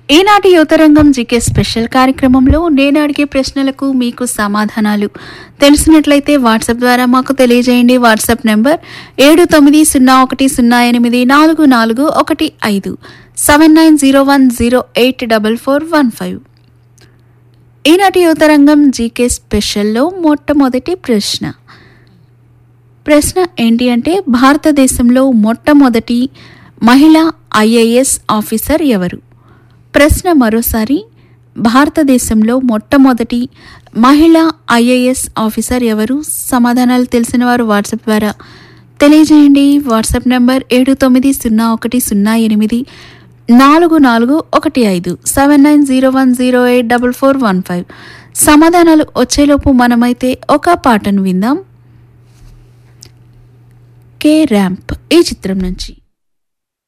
ఈనాటి యువతరంగం GK special కార్యక్రమంలో నేను అడిగే ప్రశ్నలకు మీకు సమాధానాలు తెలిసినట్లయితే వాట్సాప్ ద్వారా మాకు తెలియజేయండి వాట్సాప్ నెంబర్ ఏడు తొమ్మిది సున్నా ఒకటి సున్నా ఎనిమిది నాలుగు నాలుగు ఒకటి ఐదు seven nine zero one zero eight double four one five ఈనాటి యువతరంగం జీకే స్పెషల్లో మొట్టమొదటి ప్రశ్న ప్రశ్న ఏంటి అంటే భారతదేశంలో మొట్టమొదటి మహిళా ఐఏఎస్ ఆఫీసర్ ఎవరు ప్రశ్న మరోసారి భారతదేశంలో మొట్టమొదటి మహిళా ఐఏఎస్ ఆఫీసర్ ఎవరు సమాధానాలు తెలిసిన వారు వాట్సాప్ ద్వారా తెలియజేయండి వాట్సాప్ నెంబర్ ఏడు తొమ్మిది సున్నా ఒకటి సున్నా ఎనిమిది నాలుగు నాలుగు ఒకటి ఐదు seven nine zero one zero eight double four one five సమాధానాలు వచ్చేలోపు మనమైతే ఒక పాటను విందాం కే ర్యాంప్ ఈ చిత్రం నుంచి